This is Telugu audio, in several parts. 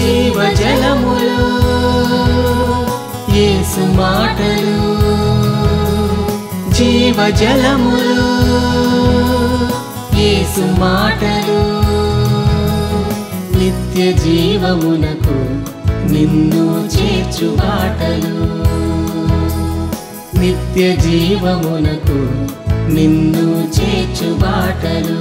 జీవజలములు యేసు మాటలు జీవజలములు యేసు మాటలు నిత్య జీవమునకు నిన్ను చేర్చు బాటలు నిత్య జీవమునకు నిన్ను చేర్చు బాటలు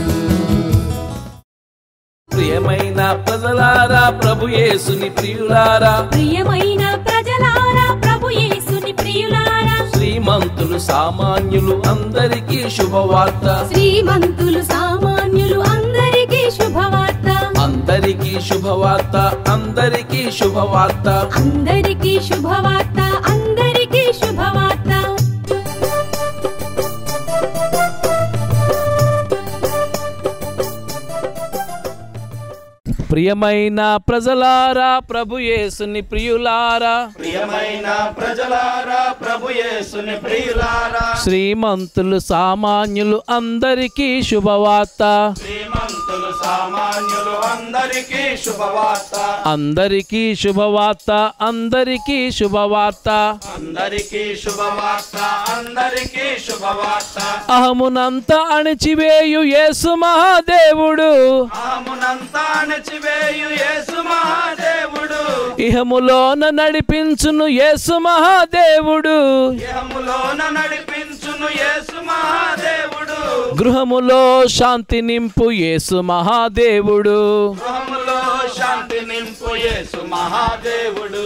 ప్రియమైన ప్రజలారా ప్రభు యేసుని ప్రియులారా ప్రియమైన ప్రజలారా ప్రభు యేసుని ప్రియులారా శ్రీమంతులు సామాన్యులు అందరికీ శుభవార్త శ్రీమంతులు సామాన్యులు అందరికీ శుభవార్త అందరికీ శుభవార్త అందరికీ శుభవార్త అందరికీ శుభవార్త అందరికీ శుభవార్త ప్రియమైన ప్రజలారా ప్రభు యేసుని ప్రియులారా ప్రియమైన ప్రజలారా ప్రభు యేసుని ప్రియులారా శ్రీమంతులు సామాన్యులు అందరికీ శుభవార్త శ్రీమంతులు సామాన్యులు అందరికీ శుభవార్త అందరికీ శుభవార్త అందరికీ శుభవార్త అందరికీ శుభవార్త అందరికీ శుభవార్త అహమునంత అణిచివేయు యేసు మహాదేవుడు ఆమునంతా అణచివేయు యేసు మహాదేవుడు ఇహములోన నడిపించును యేసు మహాదేవుడు ఇహములోన నడిపించును యేసు మహాదేవుడు గృహములో శాంతి నింపు యేసు మహాదేవుడు గృహములో శాంతి నింపు యేసు మహాదేవుడు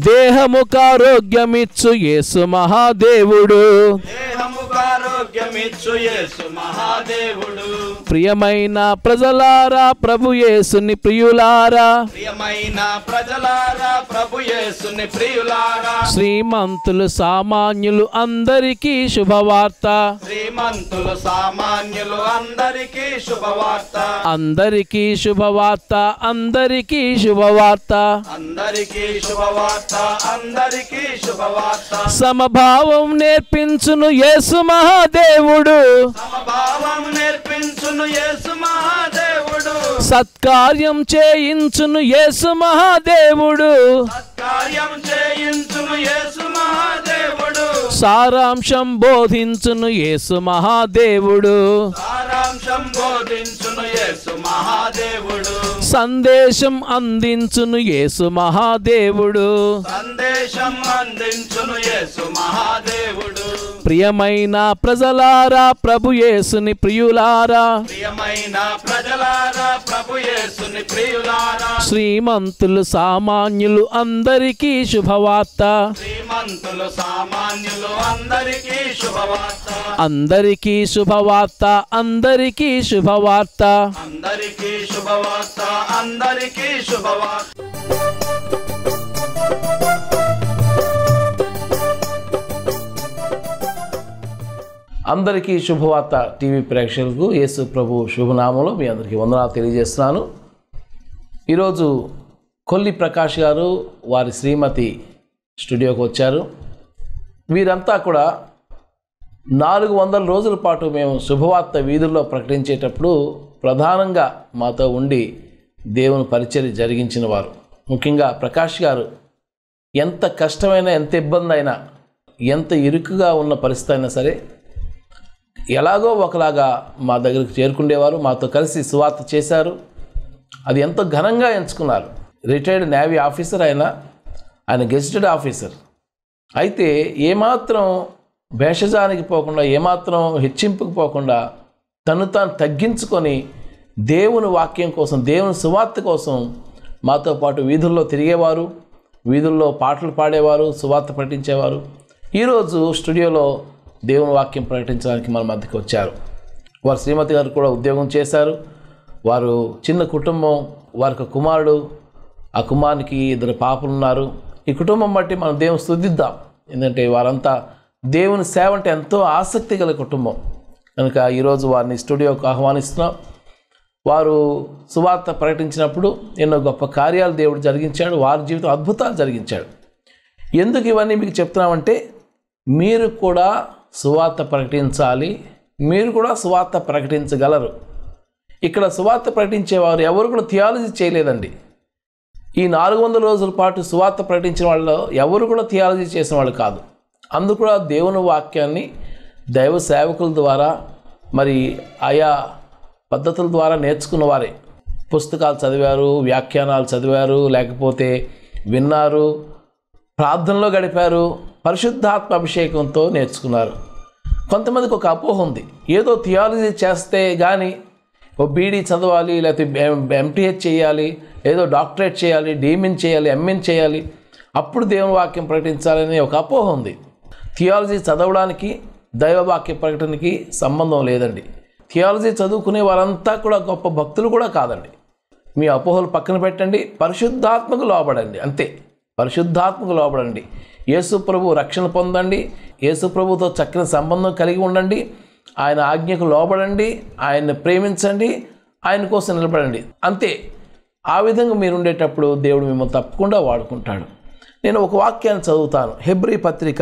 దేహముకారోగ్యమిచ్చు యేసు మహాదేవుడు దేహముకు ఆరోగ్యమిచ్చు యేసు మహాదేవుడు ప్రియమైన ప్రజలారా ప్రభు యేసుని ప్రియులారా ప్రియమైన ప్రజలారా ప్రభు యేసుని ప్రియులారా శ్రీమంతులు సామాన్యులు అందరికీ శుభవార్త శ్రీమంతులు సామాన్యులు అందరికీ శుభవార్త అందరికీ శుభవార్త అందరికీ శుభవార్త అందరికీ శుభవార్త అందరికీ శుభవార్త సమభావం నేర్పించును యేసు మహాదేవుడు సమభావం నేర్పించును యేసు మహాదేవుడు సత్కార్యం చేయించును యేసు మహాదేవుడు కార్యం చేయించును యేసు మహాదేవుడు సారాంశం బోధించును యేసు మహాదేవుడు సారాంశం బోధించును యేసు మహాదేవుడు సందేశం అందించును యేసు మహాదేవుడు సందేశం అందించును యేసు మహాదేవుడు ప్రియమైన ప్రజలారా ప్రభు యేసుని ప్రియులారా ప్రియమైన ప్రజలారా ప్రభు యేసుని ప్రియులారా శ్రీమంతులు సామాన్యులు అందరికీ శుభవార్త శ్రీమంతులు సామాన్యులు అందరికీ శుభవార్త అందరికీ శుభవార్త అందరికీ శుభవార్త అందరికీ శుభవార్త అందరికీ శుభవార్త అందరికీ శుభవార్త టీవీ ప్రేక్షకులకు యేసు ప్రభు శుభనామంలో మీ అందరికీ వందనాలు తెలియజేస్తున్నాను ఈరోజు కొల్లి ప్రకాష్ గారు వారి శ్రీమతి స్టూడియోకి వచ్చారు వీరంతా కూడా నాలుగు వందల రోజుల పాటు మేము శుభవార్త వీధుల్లో ప్రకటించేటప్పుడు ప్రధానంగా మాతో ఉండి దేవుని పరిచర్య జరిగించిన వారు ముఖ్యంగా ప్రకాష్ గారు ఎంత కష్టమైన ఎంత ఇబ్బంది అయినా ఎంత ఇరుకుగా ఉన్న పరిస్థితి అయినా సరే ఎలాగో ఒకలాగా మా దగ్గరికి చేరుకుండేవారు మాతో కలిసి సువార్త చేశారు అది ఎంతో ఘనంగా ఎంచుకున్నారు రిటైర్డ్ నేవీ ఆఫీసర్ ఆయన ఆయన గెజిటెడ్ ఆఫీసర్ అయితే ఏమాత్రం భేషజానికి పోకుండా ఏమాత్రం హెచ్చింపుకు పోకుండా తను తాను తగ్గించుకొని దేవుని వాక్యం కోసం దేవుని సువార్త కోసం మాతో పాటు వీధుల్లో తిరిగేవారు వీధుల్లో పాటలు పాడేవారు సువార్త ప్రకటించేవారు ఈరోజు స్టూడియోలో దేవుని వాక్యం ప్రకటించడానికి మన మధ్యకి వచ్చారు వారు శ్రీమతి గారు కూడా ఉద్యోగం చేశారు వారు చిన్న కుటుంబం వారికి ఒక కుమారుడు ఆ కుమారునికి ఇద్దరు పాపలు ఉన్నారు ఈ కుటుంబం బట్టి మనం దేవుని స్తుతిద్దాం ఎందుకంటే వారంతా దేవుని సేవ అంటే ఎంతో ఆసక్తి గల కుటుంబం కనుక ఈరోజు వారిని స్టూడియోకి ఆహ్వానిస్తున్నాం వారు సువార్త ప్రకటించినప్పుడు ఎన్నో గొప్ప కార్యాలు దేవుడు జరిగించాడు వారి జీవితం అద్భుతాలు జరిగించాడు ఎందుకు ఇవన్నీ మీకు చెప్తున్నామంటే మీరు కూడా సువార్త ప్రకటించాలి మీరు కూడా సువార్త ప్రకటించగలరు ఇక్కడ సువార్త ప్రకటించేవారు ఎవరు కూడా థియాలజీ చేయలేదండి ఈ నాలుగు వందల రోజుల పాటు సువార్త ప్రకటించిన వాళ్ళు ఎవరు కూడా థియాలజీ చేసిన వాళ్ళు కాదు అందుకు కూడా దేవుని వాక్యాన్ని దైవ సేవకుల ద్వారా మరి ఆయా పద్ధతుల ద్వారా నేర్చుకున్న వారే పుస్తకాలు చదివారు వ్యాఖ్యానాలు చదివారు లేకపోతే విన్నారు ప్రార్థనలో గడిపారు పరిశుద్ధాత్మ అభిషేకంతో నేర్చుకున్నారు కొంతమందికి ఒక అపోహ ఉంది ఏదో థియాలజీ చేస్తే కానీ ఓ బీడీ చదవాలి లేకపోతే ఎంటీహెచ్ చేయాలి ఏదో డాక్టరేట్ చేయాలి డీమిన్ చేయాలి ఎంఎన్ చేయాలి అప్పుడు దేవుని వాక్యం ప్రకటించాలని ఒక అపోహ ఉంది థియాలజీ చదవడానికి దైవవాక్య ప్రకటనకి సంబంధం లేదండి థియాలజీ చదువుకునే వారంతా కూడా గొప్ప భక్తులు కూడా కాదండి మీ అపోహలు పక్కన పెట్టండి పరిశుద్ధాత్మకు లోబడండి అంతే పరిశుద్ధాత్మకు లోబడండి యేసు ప్రభు రక్షణ పొందండి యేసు ప్రభుతో చక్కని సంబంధం కలిగి ఉండండి ఆయన ఆజ్ఞకు లోబడండి ఆయన్ని ప్రేమించండి ఆయన కోసం నిలబడండి అంతే ఆ విధంగా మీరు ఉండేటప్పుడు దేవుడు మిమ్మల్ని తప్పకుండా వాడుకుంటాడు నేను ఒక వాక్యాన్ని చదువుతాను హెబ్రీ పత్రిక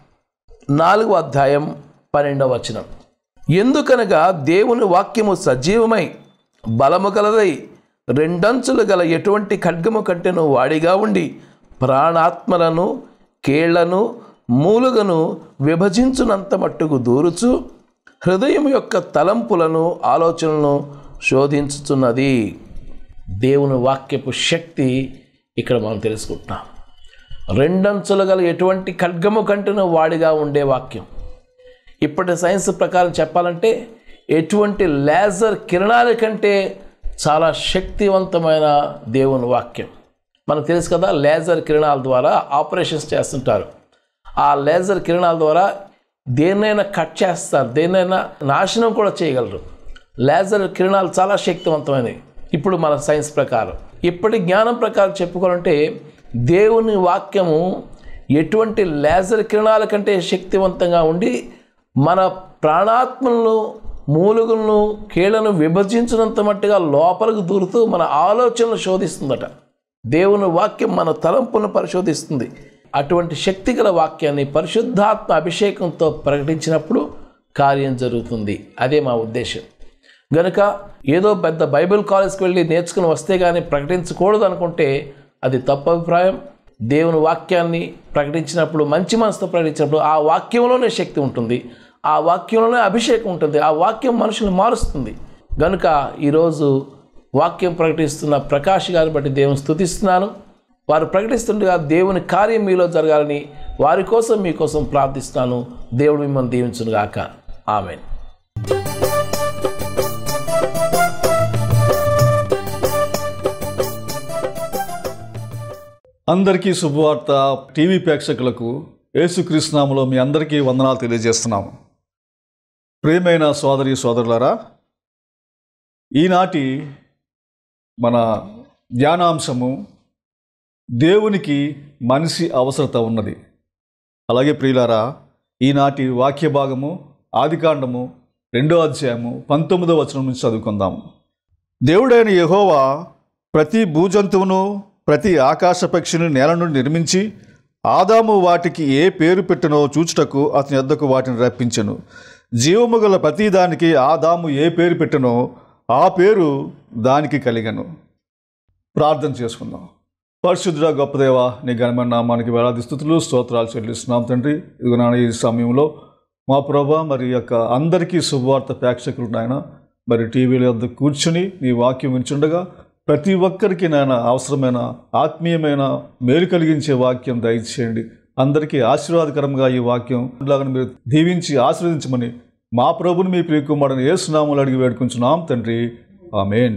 నాలుగవ అధ్యాయం పన్నెండవ వచనం ఎందుకనగా దేవుని వాక్యము సజీవమై బలము గలదై రెండంచులు గల ఎటువంటి ఖడ్గము కంటెను వాడిగా ఉండి ప్రాణాత్మలను కేళ్లను మూలుగను విభజించునంత మట్టుకు దూరుచు హృదయం యొక్క తలంపులను ఆలోచనలను శోధించుతున్నది దేవుని వాక్యపు శక్తి ఇక్కడ మనం తెలుసుకుంటున్నాం రెండంచులు గల ఎటువంటి ఖడ్గము కంటేనూ వాడిగా ఉండే వాక్యం ఇప్పటి సైన్స్ ప్రకారం చెప్పాలంటే ఎటువంటి లేజర్ కిరణాల కంటే చాలా శక్తివంతమైన దేవుని వాక్యం మనకు తెలుసు కదా లేజర్ కిరణాల ద్వారా ఆపరేషన్స్ చేస్తుంటారు ఆ లేజర్ కిరణాల ద్వారా దేన్నైనా కట్ చేస్తారు దేన్నైనా నాశనం కూడా చేయగలరు లేజర్ కిరణాలు చాలా శక్తివంతమైనవి ఇప్పుడు మన సైన్స్ ప్రకారం ఇప్పటి జ్ఞానం ప్రకారం చెప్పుకోవాలంటే దేవుని వాక్యము ఎటువంటి లేజర్ కిరణాల కంటే శక్తివంతంగా ఉండి మన ప్రాణాత్మలను మూలుగులను కీళ్లను విభజించినంత మట్టుగా లోపలికి దూరుతూ మన ఆలోచనలు శోధిస్తుందట దేవుని వాక్యం మన తలంపులను పరిశోధిస్తుంది అటువంటి శక్తిగల వాక్యాన్ని పరిశుద్ధాత్మ అభిషేకంతో ప్రకటించినప్పుడు కార్యం జరుగుతుంది అదే మా ఉద్దేశం గనుక ఏదో పెద్ద బైబిల్ కాలేజ్కి వెళ్ళి నేర్చుకుని వస్తే కానీ ప్రకటించకూడదు అనుకుంటే అది తప్పు అభిప్రాయం దేవుని వాక్యాన్ని ప్రకటించినప్పుడు మంచి మనసుతో ప్రకటించినప్పుడు ఆ వాక్యంలోనే శక్తి ఉంటుంది ఆ వాక్యంలోనే అభిషేకం ఉంటుంది ఆ వాక్యం మనుషులను మారుస్తుంది గనుక ఈరోజు వాక్యం ప్రకటిస్తున్న ప్రకాష్ గారిని బట్టి దేవుని స్తుతిస్తున్నాను వారు ప్రకటిస్తుండగా దేవుని కార్యం మీలో జరగాలని వారి కోసం మీకోసం ప్రార్థిస్తున్నాను దేవుడు మిమ్మల్ని దీవించునుగాక ఆమెన్ అందరికీ శుభవార్త టీవీ ప్రేక్షకులకు యేసుక్రీస్తునామలో మీ అందరికీ వందనాలు తెలియజేస్తున్నాము ప్రియమైన సోదరి సోదరులారా ఈనాటి మన ధ్యానాంశము దేవునికి మనిషి అవసరత ఉన్నది అలాగే ప్రియులారా ఈనాటి వాక్య భాగము ఆదికాండము రెండో అధ్యాయము పంతొమ్మిదో వచనం నుంచి చదువుకుందాము దేవుడైన యెహోవా ప్రతి భూజంతువును ప్రతి ఆకాశ పక్షిని నేల నుండి నిర్మించి ఆదాము వాటికి ఏ పేరు పెట్టనో చూచుటకు అతని యొద్దకు వాటిని రప్పించెను జీవము గల ప్రతి దానికి ఆదాము ఏ పేరు పెట్టనో ఆ పేరు దానికి కలిగను ప్రార్థన చేసుకుందాం పరిశుద్ధ గొప్పదేవ నీ ఘనమైన నామానికి వేలాది స్థుతులు స్తోత్రాలు చెల్లిస్తున్నాం తండ్రి ఇదిగో నాన్న ఈ సమయంలో మా ప్రభా మరి యొక్క అందరికీ శుభవార్త ప్రేక్షకులు నాయన మరి టీవీల వద్ద కూర్చుని నీ వాక్యం వించుండగా ప్రతి ఒక్కరికి నాయన అవసరమైన ఆత్మీయమైన మేలు కలిగించే వాక్యం దయచేయండి అందరికీ ఆశీర్వాదకరంగా ఈ వాక్యం లాగా మీరు దీవించి ఆశీర్వదించమని మా ప్రభుని మీ ప్రియకుమారుని ఏ సునాములు అడిగి వేడుకుంటున్నాం తండ్రి ఆమెన్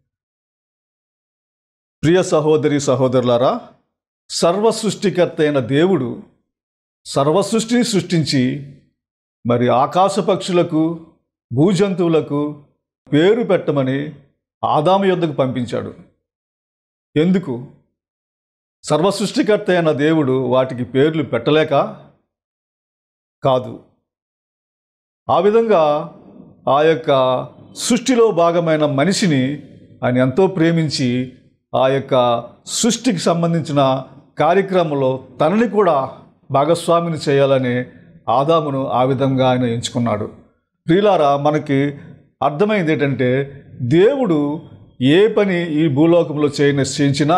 ప్రియ సహోదరి సహోదరులారా సర్వ సృష్టికర్త అయిన దేవుడు సర్వ సృష్టిని సృష్టించి మరి ఆకాశ పక్షులకు భూజంతువులకు పేరు పెట్టమని ఆదాము యొద్దకు పంపించాడు ఎందుకు సర్వ సృష్టికర్త అయిన దేవుడు వాటికి పేర్లు పెట్టలేక కాదు ఆ విధంగా ఆ యొక్క సృష్టిలో భాగమైన మనిషిని ఆయన ఎంతో ప్రేమించి ఆ యొక్క సృష్టికి సంబంధించిన కార్యక్రమంలో తనని కూడా భాగస్వామిని చేయాలని ఆదామును ఆ విధంగా ఆయన ఎంచుకున్నాడు ప్రియులారా మనకి అర్థమైంది ఏంటంటే దేవుడు ఏ పని ఈ భూలోకంలో చేయ నిశ్చయించినా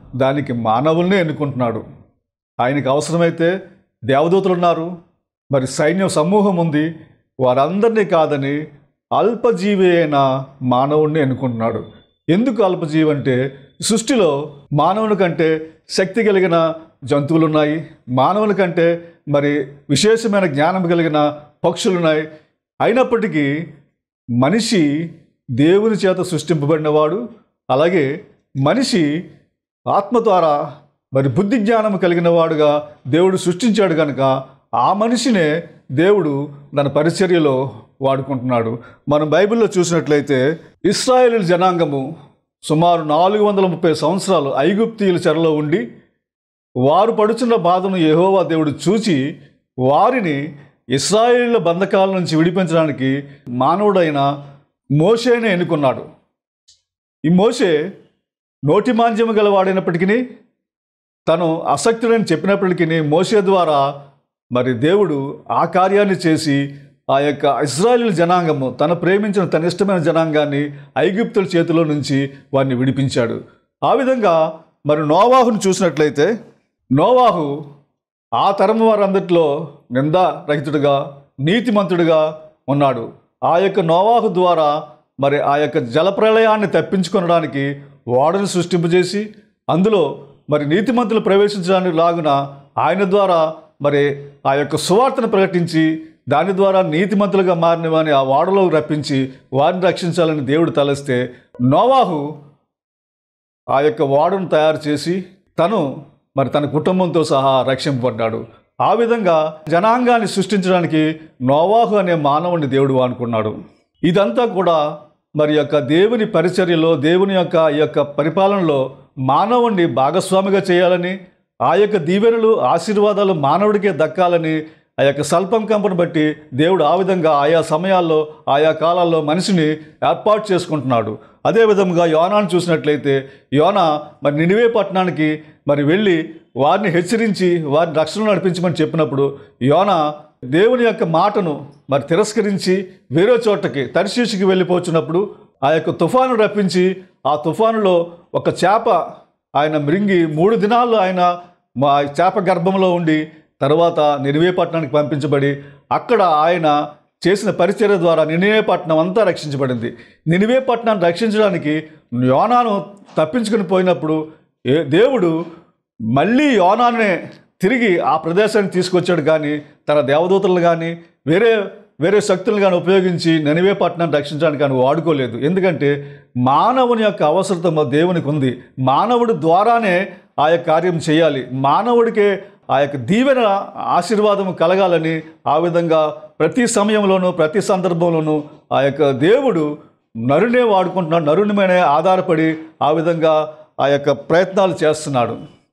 దానికి మానవుల్నే ఎన్నుకుంటున్నాడు ఆయనకి అవసరమైతే దేవదూతలు ఉన్నారు మరి సైన్యం సమూహం ఉంది వారందరినీ కాదని అల్పజీవి అయిన మానవుణ్ణి ఎన్నుకుంటున్నాడు ఎందుకు అల్పజీవి అంటే సృష్టిలో మానవుని కంటే శక్తి కలిగిన జంతువులు ఉన్నాయి మానవుని కంటే మరి విశేషమైన జ్ఞానం కలిగిన పక్షులు ఉన్నాయి అయినప్పటికీ మనిషి దేవుని చేత సృష్టింపబడినవాడు అలాగే మనిషి ఆత్మ ద్వారా మరి బుద్ధి జ్ఞానం కలిగిన వాడుగా దేవుడు సృష్టించాడు కనుక ఆ మనిషినే దేవుడు తన పరిచర్యలో వాడుకుంటున్నాడు మనం బైబిల్లో చూసినట్లయితే ఇస్రాయేల్ జనాంగము సుమారు నాలుగు వందల ముప్పై సంవత్సరాలు ఐగుప్తీయుల చెరలో ఉండి వారు పడుచున్న బాధను యెహోవా దేవుడు చూచి వారిని ఇస్రాయేళ్ల బంధకాల నుంచి విడిపించడానికి మానవుడైన మోషేనే ఎన్నుకున్నాడు ఈ మోషే నోటి మాంద్యము గలవాడైనప్పటికీ తను అసక్తుడని చెప్పినప్పటికీ మోషే ద్వారా మరి దేవుడు ఆ కార్యాన్ని చేసి ఆ యొక్క ఇజ్రాయేల్ జనాంగము తను ప్రేమించిన తన ఇష్టమైన జనాంగాన్ని ఐగుప్తుల చేతిలో నుంచి వారిని విడిపించాడు ఆ విధంగా మరి నోవాహును చూసినట్లయితే నోవాహు ఆ తరం వారందరిలో నిందారహితుడుగా నీతిమంతుడిగా ఉన్నాడు ఆ యొక్క నోవాహు ద్వారా మరి ఆ యొక్క జలప్రళయాన్ని తప్పించుకొనడానికి ఓడను సృష్టింపజేసి అందులో మరి నీతిమంతులు ప్రవేశించడానికి లాగున ఆయన ద్వారా మరి ఆ యొక్క సువార్తను ప్రకటించి దాని ద్వారా నీతిమంతులుగా మారిన వారిని ఆ ఓడలో రప్పించి వారిని రక్షించాలని దేవుడు తలస్తే నోవాహు ఆ యొక్క ఓడను తయారు చేసి తను మరి తన కుటుంబంతో సహా రక్షింపబడ్డాడు ఆ విధంగా జనాంగాన్ని సృష్టించడానికి నోవాహు అనే మానవుని దేవుడు అనుకున్నాడు ఇదంతా కూడా మరి యొక్క దేవుని పరిచర్యలో దేవుని యొక్క ఈ యొక్క పరిపాలనలో మానవుణ్ణి భాగస్వామిగా చేయాలని ఆ యొక్క దీవెనలు ఆశీర్వాదాలు మానవుడికే దక్కాలని ఆ యొక్క స్వల్పం కంపను బట్టి దేవుడు ఆ విధంగా ఆయా సమయాల్లో ఆయా కాలాల్లో మనిషిని ఏర్పాటు చేసుకుంటున్నాడు అదేవిధంగా యోనాను చూసినట్లయితే యోనా మరి నినివే పట్టణానికి మరి వెళ్ళి వారిని హెచ్చరించి వారిని రక్షణ నడిపించమని చెప్పినప్పుడు యోనా దేవుని యొక్క మాటను మరి తిరస్కరించి వేరే చోటకి తరిశీషికి వెళ్ళిపోతున్నప్పుడు ఆ యొక్క తుఫాను రప్పించి ఆ తుఫానులో ఒక చేప ఆయన మృంగి మూడు దినాల్లో ఆయన మా చేప గర్భంలో ఉండి తర్వాత నినివే పట్టణానికి పంపించబడి అక్కడ ఆయన చేసిన పరిచర్య ద్వారా నినివే పట్టణం అంతా రక్షించబడింది నినివే పట్టణాన్ని రక్షించడానికి యోనాను తప్పించుకుని పోయినప్పుడు ఏ దేవుడు మళ్ళీ యోనానే తిరిగి ఆ ప్రదేశానికి తీసుకొచ్చాడు కానీ తన దేవదూతలు కానీ వేరే వేరే శక్తులను కానీ ఉపయోగించి ననివే పట్టణాన్ని రక్షించడానికి కానీ వాడుకోలేదు ఎందుకంటే మానవుని యొక్క అవసరత మా దేవునికి ఉంది మానవుడి ద్వారానే ఆ యొక్క కార్యం చేయాలి మానవుడికే ఆ యొక్క దీవెన ఆశీర్వాదం కలగాలని ఆ విధంగా ప్రతి సమయంలోనూ ప్రతి సందర్భంలోనూ ఆ యొక్క దేవుడు నరునే వాడుకుంటున్నాడు నరుని మీదనే ఆధారపడి ఆ విధంగా ఆ యొక్క ప్రయత్నాలు చేస్తున్నాడు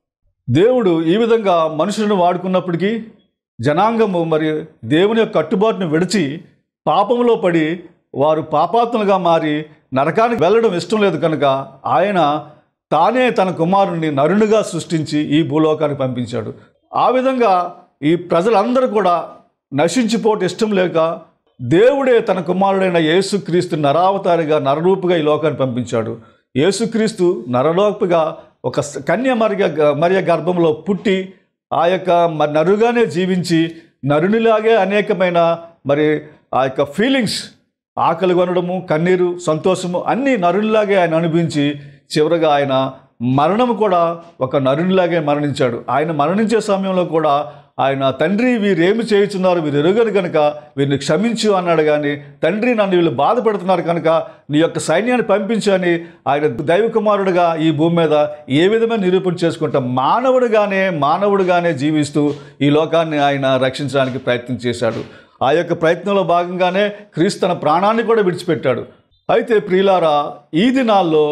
దేవుడు ఈ విధంగా మనుషులను వాడుకున్నప్పటికీ జనాంగము మరి దేవుని యొక్క కట్టుబాటును విడిచి పాపంలో పడి వారు పాపాత్ములుగా మారి నరకానికి వెళ్ళడం ఇష్టం లేదు కనుక ఆయన తానే తన కుమారుణ్ణి నరునిగా సృష్టించి ఈ భూలోకానికి పంపించాడు ఆ విధంగా ఈ ప్రజలందరూ కూడా నశించిపోవటం ఇష్టం లేక దేవుడే తన కుమారుడైన యేసుక్రీస్తు నరావతారిగా నరరూపుగా ఈ లోకాన్ని పంపించాడు యేసుక్రీస్తు నరలోపుగా ఒక స- కన్య మరియ మరియ గర్భంలో పుట్టి ఆ యొక్క మరి నరుగానే జీవించి నరునిలాగే అనేకమైన మరి ఆ యొక్క ఫీలింగ్స్ ఆకలి కొనడము కన్నీరు సంతోషము అన్నీ నరునిలాగే ఆయన అనుభవించి చివరగా ఆయన మరణము కూడా ఒక నరునిలాగే మరణించాడు ఆయన మరణించే సమయంలో కూడా ఆయన తండ్రి వీరేమి చేయుచున్నారు వీరు ఎరుగరు కనుక వీరిని క్షమించు అన్నాడు కానీ తండ్రి నన్ను వీళ్ళు బాధపెడుతున్నారు కనుక నీ యొక్క సైన్యాన్ని పంపించు అని ఆయన దైవ కుమారుడుగా ఈ భూమి మీద ఏ విధమైన నిరూపణ చేసుకుంటా మానవుడుగానే మానవుడుగానే జీవిస్తూ ఈ లోకాన్ని ఆయన రక్షించడానికి ప్రయత్నం చేశాడు ఆ యొక్క ప్రయత్నంలో భాగంగానే క్రీస్తు తన ప్రాణాన్ని కూడా విడిచిపెట్టాడు అయితే ప్రియులారా ఈ దినాల్లో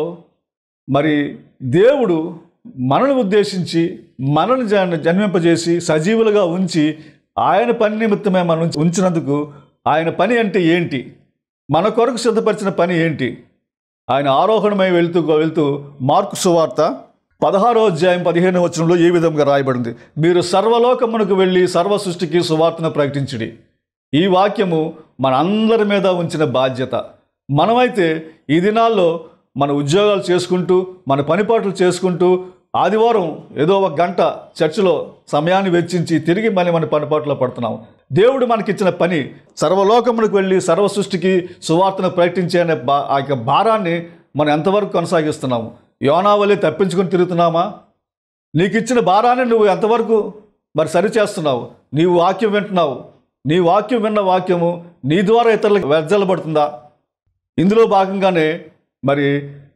మరి దేవుడు మనల్ని ఉద్దేశించి మనల్ని జన్ జన్మింపజేసి సజీవులుగా ఉంచి ఆయన పని నిమిత్తమే మనం ఉంచి- ఉంచినందుకు ఆయన పని అంటే ఏంటి మన కొరకు సిద్ధపరిచిన పని ఏంటి ఆయన ఆరోహణమై వెళ్తూ వెళ్తూ మార్కు సువార్త పదహారో అధ్యాయం పదిహేను వచనంలో ఏ విధంగా రాయబడింది మీరు సర్వలోకమునకు వెళ్ళి సర్వ సృష్టికి సువార్తను ప్రకటించుడి ఈ వాక్యము మన అందరి మీద ఉంచిన బాధ్యత మనమైతే ఈ దినాల్లో మన ఉద్యోగాలు చేసుకుంటూ మన పనిపాట్లు చేసుకుంటూ ఆదివారం ఏదో ఒక గంట చర్చిలో సమయాన్ని వెచ్చించి తిరిగి మళ్ళీ మన పనిపాట్లో పడుతున్నాం దేవుడు మనకిచ్చిన పని సర్వలోకమునికి వెళ్ళి సర్వ సృష్టికి సువార్తను ప్రకటించే అనే బా ఆ యొక్క భారాన్ని మనం ఎంతవరకు కొనసాగిస్తున్నాము యోనావళి తప్పించుకొని తిరుగుతున్నామా నీకు ఇచ్చిన భారాన్ని నువ్వు ఎంతవరకు మరి సరి చేస్తున్నావు నీవు వాక్యం వింటున్నావు నీ వాక్యం విన్న వాక్యము నీ ద్వారా ఇతరులకు వెజ్జలబడుతుందా ఇందులో భాగంగానే మరి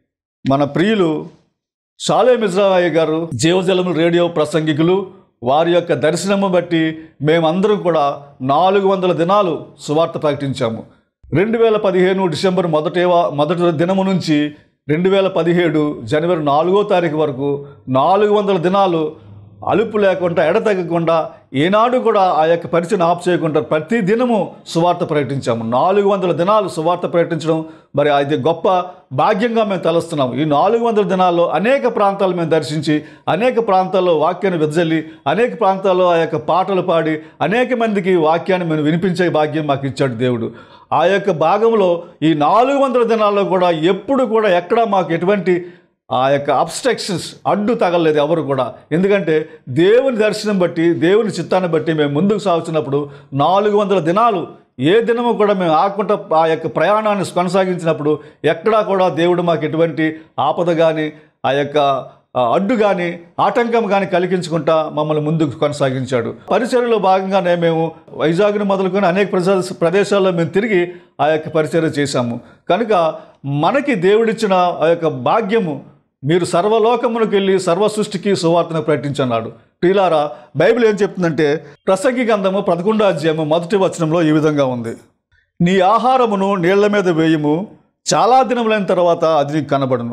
మన ప్రియులు షాలే మిజ్రాయ్య గారు జీవజలము రేడియో ప్రసంగికులు వారి యొక్క దర్శనము బట్టి మేమందరం కూడా నాలుగు వందల దినాలు సువార్త ప్రకటించాము రెండు వేల పదిహేను డిసెంబర్ మొదటి వా- మొదటి దినము నుంచి రెండు వేల పదిహేడు జనవరి నాలుగో తారీఖు వరకు నాలుగు వందల దినాలు అలుపు లేకుండా ఎడతెగకుండా ఏనాడు కూడా ఆ యొక్క పరిచయం ఆఫ్ చేయకుండా ప్రతి దినము సువార్త ప్రకటించాము నాలుగు వందల దినాలు సువార్త ప్రకటించడం మరి అది గొప్ప భాగ్యంగా మేము తలుస్తున్నాము ఈ నాలుగు వందల దినాల్లో అనేక ప్రాంతాలు మేము దర్శించి అనేక ప్రాంతాల్లో వాక్యాన్ని వెదజల్లి అనేక ప్రాంతాల్లో ఆ యొక్క పాటలు పాడి అనేక మందికి వాక్యాన్ని మేము వినిపించే భాగ్యం మాకు ఇచ్చాడు దేవుడు ఆ యొక్క భాగంలో ఈ నాలుగు వందల దినాల్లో కూడా ఎప్పుడు కూడా ఎక్కడ మాకు ఎటువంటి ఆ యొక్క అబ్స్ట్రక్షన్స్ అడ్డు తగలలేదు ఎవరు కూడా ఎందుకంటే దేవుని దర్శనం బట్టి దేవుని చిత్తాన్ని బట్టి మేము ముందుకు సాగుతున్నప్పుడు నాలుగు వందల దినాలు ఏ దినము కూడా మేము ఆకుండా ఆ యొక్క ప్రయాణాన్ని కొనసాగించినప్పుడు ఎక్కడా కూడా దేవుడు మాకు ఎటువంటి ఆపద కానీ ఆ యొక్క ఆ అడ్డు కానీ ఆటంకం కానీ కలిగించుకుంటా మమ్మల్ని ముందుకు కొనసాగించాడు పరిచర్యలో భాగంగానే మేము వైజాగ్ను మొదలుకొని అనేక ప్రదేశ ప్రదేశాల్లో మేము తిరిగి ఆ యొక్క పరిచర్య చేశాము కనుక మనకి దేవుడిచ్చిన ఆ యొక్క భాగ్యము మీరు సర్వలోకమునకు వెళ్ళి సర్వ సృష్టికి సువార్తను ప్రకటించన్నాడు ప్రియులారా బైబిల్ ఏం చెప్తుందంటే ప్రసంగి గంధము పదకొండో అధ్యాయము మొదటి వచనంలో ఈ విధంగా ఉంది నీ ఆహారమును నీళ్ల మీద వేయము చాలా దినములైన తర్వాత అది నీకు కనబడును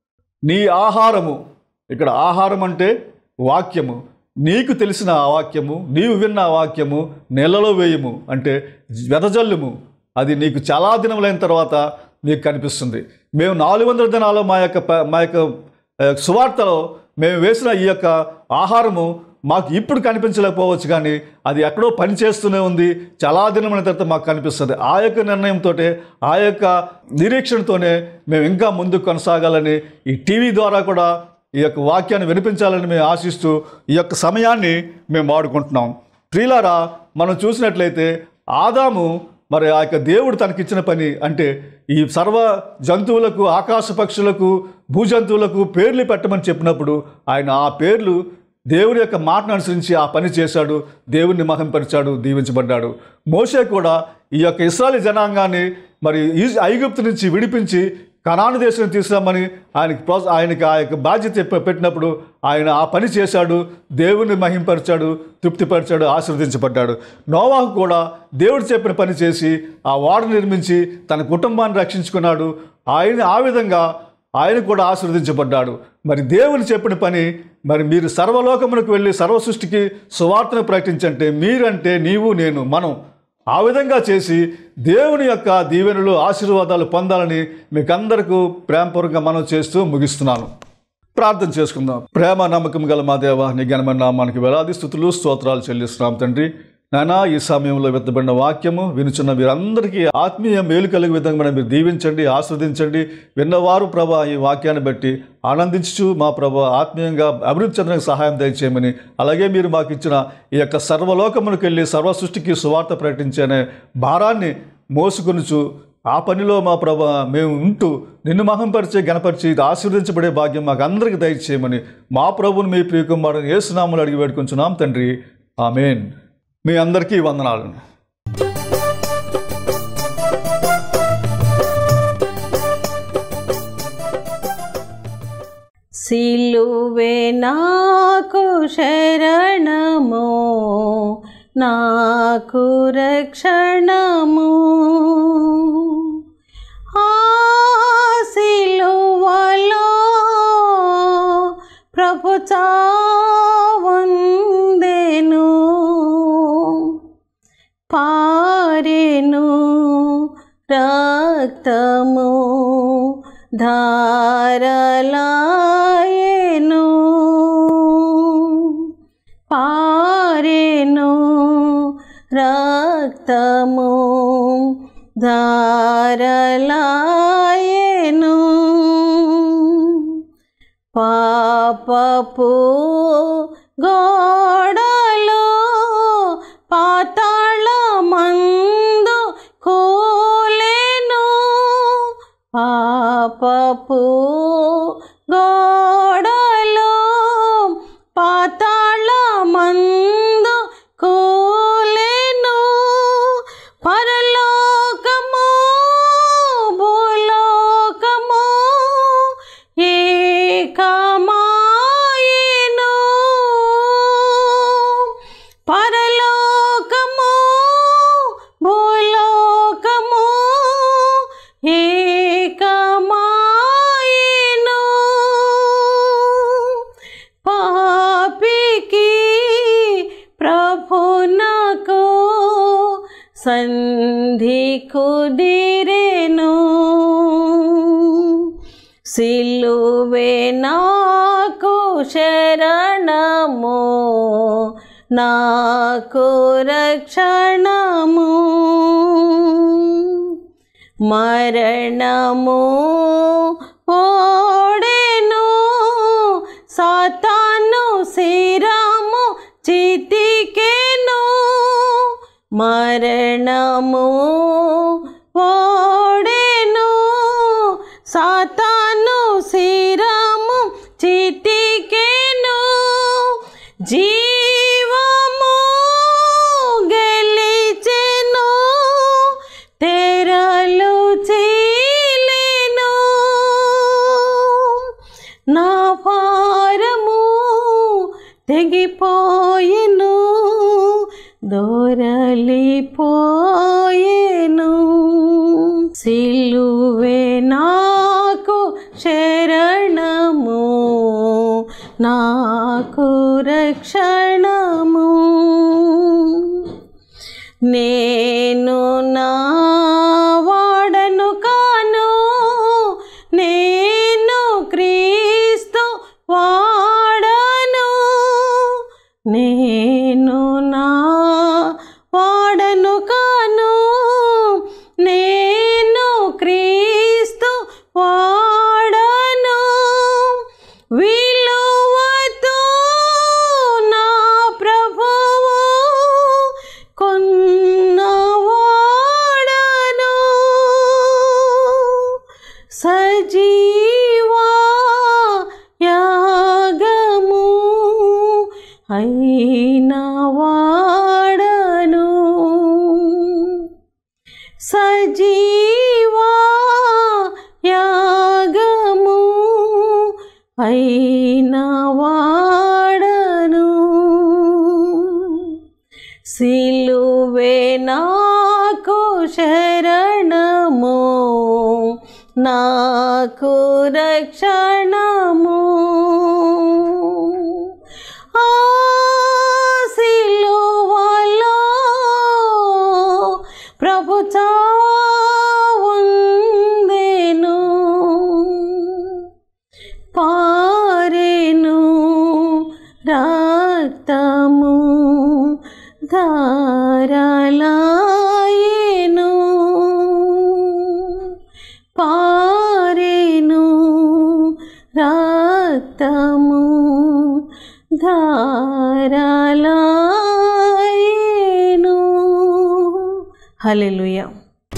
నీ ఆహారము ఇక్కడ ఆహారం అంటే వాక్యము నీకు తెలిసిన ఆ వాక్యము నీవు విన్న ఆ వాక్యము నెలలో వేయము అంటే వెదజల్లుము అది నీకు చాలా దినములైన తర్వాత నీకు కనిపిస్తుంది మేము నాలుగు వందల దినాలు మా యొక్క ప- మా యొక్క ఆ, సువార్తలో మేము వేసిన ఈ యొక్క ఆహారము మాకు ఇప్పుడు కనిపించలేకపోవచ్చు కానీ అది ఎక్కడో పని చేస్తూనే ఉంది చాలా దినమైన తర్వాత మాకు కనిపిస్తుంది ఆ యొక్క నిర్ణయంతో ఆ యొక్క నిరీక్షణతోనే మేము ఇంకా ముందుకు కొనసాగాలని ఈ టీవీ ద్వారా కూడా ఈ యొక్క వాక్యాన్ని వినిపించాలని మేము ఆశిస్తూ ఈ యొక్క సమయాన్ని మేము వాడుకుంటున్నాం ప్రియులారా మనం చూసినట్లయితే ఆదాము మరి ఆ యొక్క దేవుడు తనకిచ్చిన పని అంటే ఈ సర్వ జంతువులకు ఆకాశ పక్షులకు భూజంతువులకు పేర్లు పెట్టమని చెప్పినప్పుడు ఆయన ఆ పేర్లు దేవుని యొక్క మాటను అనుసరించి ఆ పని చేశాడు దేవుణ్ణి మహింపరిచాడు దీవించబడ్డాడు మోషే కూడా ఈ యొక్క ఇస్రాయల్ జనాంగాన్ని మరి ఈ ఐగుప్తు నుంచి విడిపించి కనాను దేశం తీసుకురామని ఆయనకి ప్రోత్స ఆయనకి ఆ యొక్క బాధ్యత చెప్ప- పెట్టినప్పుడు ఆయన ఆ పని చేశాడు దేవుని మహింపరిచాడు తృప్తిపరిచాడు ఆశీర్వదించబడ్డాడు నోవాహు కూడా దేవుడు చెప్పిన పని చేసి ఆ వాడ నిర్మించి తన కుటుంబాన్ని రక్షించుకున్నాడు ఆయన ఆ విధంగా ఆయన కూడా ఆశీర్వదించబడ్డాడు మరి దేవుని చెప్పిన పని మరి మీరు సర్వలోకమునకు వెళ్ళి సర్వ సృష్టికి సువార్తను ప్రకటించంటే మీరంటే నీవు నేను మనం ఆ విధంగా చేసి దేవుని యొక్క దీవెనలు ఆశీర్వాదాలు పొందాలని మీకందరికీ ప్రేమపూర్వకంగా మనం చేస్తూ ముగిస్తున్నాను ప్రార్థన చేసుకుందాం ప్రేమ నమ్మకం గల మా దేవ నీ ఘనమైన నామానికి వేలాది స్థుతులు స్తోత్రాలు చెల్లిస్తున్నాం తండ్రి నానా ఈ సమయంలో వెత్తబడిన వాక్యము వినుచున్న వీరందరికీ ఆత్మీయ మేలు కలిగే విధంగా మీరు దీవించండి ఆస్వాదించండి విన్నవారు ప్రభా ఈ వాక్యాన్ని బట్టి ఆనందించు మా ప్రభా ఆత్మీయంగా అభివృద్ధి చెందడానికి సహాయం దయచేయమని అలాగే మీరు మాకు ఇచ్చిన ఈ యొక్క సర్వలోకములకు వెళ్ళి సర్వ సృష్టికి సువార్త ప్రకటించే అనే భారాన్ని మోసుకొనుచు ఆ పనిలో మా ప్రభ మేము ఉంటూ నిన్ను మహంపరిచే గణపరిచి ఇది ఆశీర్వదించబడే భాగ్యం మాకు అందరికీ దయచేయమని మా ప్రభుని మీ ప్రియకుమారుని ఏసునామలు అడిగి వేడుకుంటున్నాం తండ్రి ఆమెన్ మీ అందరికీ వందనాలు సిలువే నాకు శరణము నాకు రక్షణము ఆ సిలువలో ప్రభు చావందెను పారెను రక్తము ధారలాయెను పారెను రక్తము ధారలాయెను పాప పాపపు గోడలో పాతాళ మందు కోలెను పాపపు గోడలో పాతాళ మందు కోలెను పరలోకము భూలోకము ఏకమాయెను పరలోకము భూలోకము ఏకమాయెను పాపికి ప్రభునకు సంధి కుదిరెను సిలువే నాకు శరణము నాకు రక్షణము మరణము ఓడెను సాతాను శిరము చితికెను మరణము ఓడెను సాతాను శిరము చితికెను జీవము గెలిచెను తెరలు చీలెను నా భారము తెగిపోయెను దోరలిపోయెను సిలువే నాకు శరణము నాకు రక్షణము నేను నా వాడను కాను నేను క్రీస్తు వాడను నేను నా వాడను కాను నేను క్రీస్తు వాడను విలువతో నా ప్రభువు కొన్నవాడను సజీవా యాగము అయిన వాడను సజీవా యాగము అయిన వాడను సిలువే నాకు శరణము నాకు రక్షణము ఆ సిలువలో ప్రభు చావందెను పారెను రక్తము ధారలాయెను పారెను రక్తము ధారలాయెను హల్లెలూయా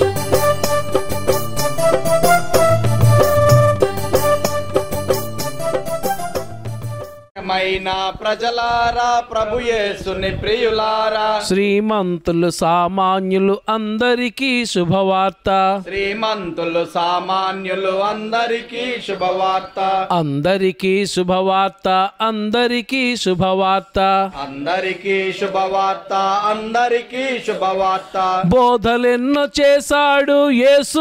మైన ప్రజలారా ప్రభు యేసుని ప్రియులారా శ్రీమంతులు సామాన్యులు అందరికీ శుభవార్త శ్రీమంతులు సామాన్యులు అందరికీ శుభవార్త అందరికీ శుభవార్త అందరికీ శుభవార్త అందరికీ శుభవార్త అందరికీ శుభవార్త బోధలెన్నో చేశాడు యేసు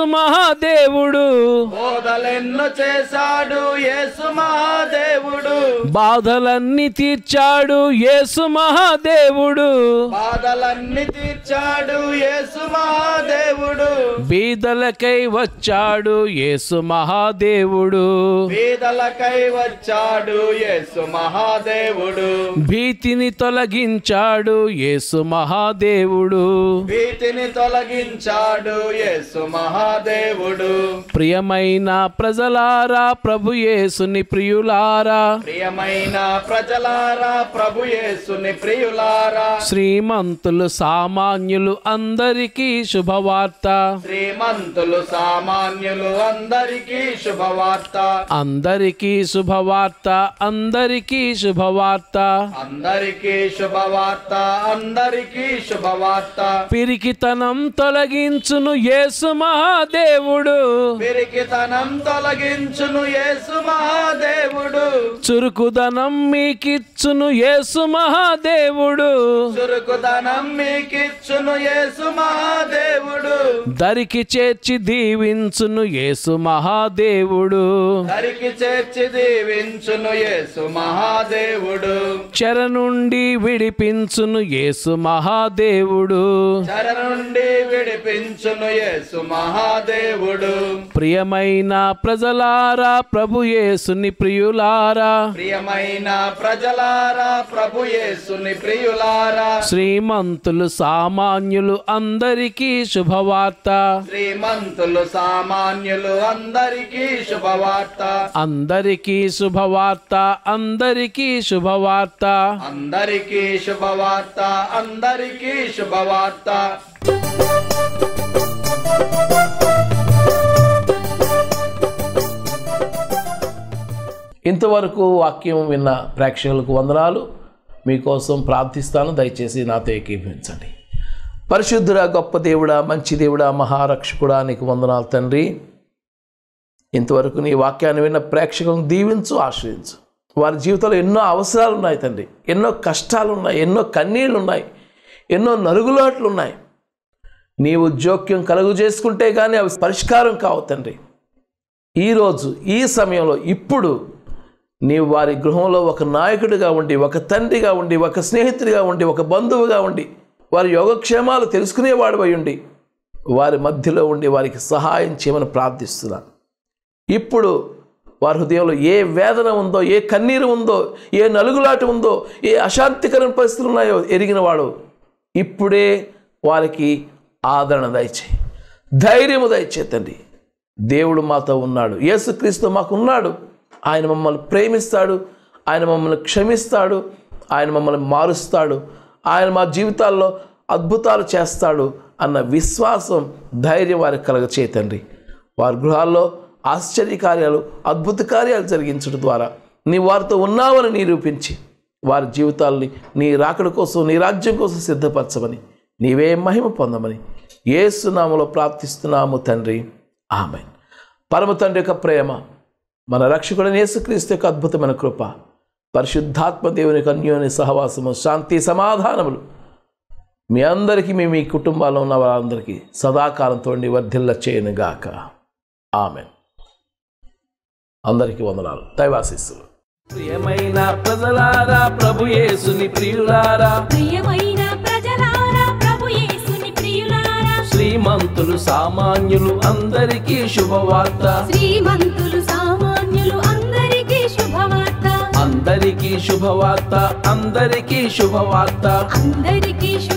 మహాదేవుడు బోధలెన్నో చేశాడు యేసు మహాదేవుడు బాధ బాధలన్నీ తీర్చాడు యేసు మహాదేవుడు బాధలన్నీ తీర్చాడు యేసు మహాదేవుడు బీదలకై వచ్చాడు యేసు మహాదేవుడు పేదలకై వచ్చాడు యేసు మహాదేవుడు భీతిని తొలగించాడు యేసు మహాదేవుడు వీటిని తొలగించాడు యేసు మహాదేవుడు ప్రియమైన ప్రజలారా ప్రభు యేసుని ప్రియులారా ప్రియమైన ప్రజలారా ప్రభు యేసుని ప్రియులారా శ్రీమంతులు సామాన్యులు అందరికీ శుభవార్త శ్రీమంతులు సామాన్యులు అందరికీ శుభవార్త అందరికీ శుభవార్త అందరికీ శుభవార్త అందరికీ శుభవార్త అందరికీ శుభవార్త పిరికితనం తొలగించును యేసు మహాదేవుడు పిరికితనం తొలగించును యేసు మహాదేవుడు చురుకుదనం మీకిచ్చును యేసు మహాదేవుడు చురుకుదనం మీకిచ్చును యేసు మహాదేవుడు దరికి చేర్చి దీవించును యేసు మహాదేవుడు దరికి చేర్చి దీవించును యేసు మహాదేవుడు చెర నుండి విడిపించును యేసు మహాదేవుడు చెర నుండి విడిపించును యేసు మహాదేవుడు ప్రియమైన ప్రజలారా ప్రభు యేసుని ప్రియులారా ప్రియమైన ప్రజలారా ప్రభు యేసుని ప్రియులారా శ్రీమంతులు సామాన్యులు అందరికీ శుభవార్త శ్రీమంతులు సామాన్యులు అందరికీ శుభవార్త అందరికీ శుభవార్త అందరికీ శుభవార్త అందరికీ శుభవార్త అందరికీ శుభవార్త ఇంతవరకు వాక్యం విన్న ప్రేక్షకులకు వందనాలు మీకోసం ప్రార్థిస్తాను దయచేసి నాతో ఏకీభవించండి పరిశుద్ధుడా గొప్ప దేవుడా మంచి దేవుడా మహారక్షకుడా నీకు వందనాలు తండ్రి ఇంతవరకు నీ వాక్యాన్ని విన్న ప్రేక్షకులను దీవించు ఆశ్రయించు వారి జీవితంలో ఎన్నో అవసరాలు ఉన్నాయి తండ్రి ఎన్నో కష్టాలు ఉన్నాయి ఎన్నో కన్నీళ్ళు ఉన్నాయి ఎన్నో నలుగులాట్లు ఉన్నాయి నీవు జోక్యం కలుగు చేసుకుంటే కానీ అవి పరిష్కారం కావు తండ్రి ఈరోజు ఈ సమయంలో ఇప్పుడు నీవు వారి గృహంలో ఒక నాయకుడిగా ఉండి ఒక తండ్రిగా ఉండి ఒక స్నేహితుడిగా ఉండి ఒక బంధువుగా ఉండి వారి యోగక్షేమాలు తెలుసుకునేవాడు ఉండి వారి మధ్యలో ఉండి వారికి సహాయం చేయమని ప్రార్థిస్తున్నాను ఇప్పుడు వారి హృదయంలో ఏ వేదన ఉందో ఏ కన్నీరు ఉందో ఏ నలుగులాట ఉందో ఏ అశాంతికరమైన పరిస్థితులు ఉన్నాయో ఎరిగినవాడు ఇప్పుడే వారికి ఆదరణ దయచేయి ధైర్యము దయచే తండ్రి దేవుడు మాతో ఉన్నాడు యేసుక్రీస్తు మాకు ఉన్నాడు ఆయన మమ్మల్ని ప్రేమిస్తాడు ఆయన మమ్మల్ని క్షమిస్తాడు ఆయన మమ్మల్ని మారుస్తాడు ఆయన మా జీవితాల్లో అద్భుతాలు చేస్తాడు అన్న విశ్వాసం ధైర్యం వారికి కలగ తండ్రి వారి గృహాల్లో ఆశ్చర్య కార్యాలు అద్భుత కార్యాలు జరిగించడం ద్వారా నీ వారితో ఉన్నావని నిరూపించి వారి జీవితాల్ని నీ రాకడ కోసం నీ రాజ్యం కోసం సిద్ధపరచమని నీవే మహిమ పొందమని ఏసునామలో ప్రార్థిస్తున్నాము తండ్రి ఆమె పరమ తండ్రి యొక్క ప్రేమ మన రక్షకుడైన యేసుక్రీస్తు యొక్క అద్భుతమైన కృప పరిశుద్ధాత్మ దేవుని యొక్క అన్యోన్య సహవాసము శాంతి సమాధానములు మీ అందరికీ మీ మీ కుటుంబాల్లో ఉన్న వారందరికీ సదాకాలంతో వర్ధిల్ల చేయనుగాక ఆమె అందరికీ వందనాలు దైవాశిస్సులు ప్రియమైన ప్రజలారా ప్రభు యేసుని ప్రియులారా ప్రియమైన ప్రజలారా ప్రభు యేసుని ప్రియులారా శ్రీమంతులు సామాన్యులు అందరికీ శుభవార్త శ్రీమంతులు సామాన్యులు అందరికీ శుభవార్త అందరికీ శుభవార్త అందరికీ శుభవార్త అందరికీ శుభ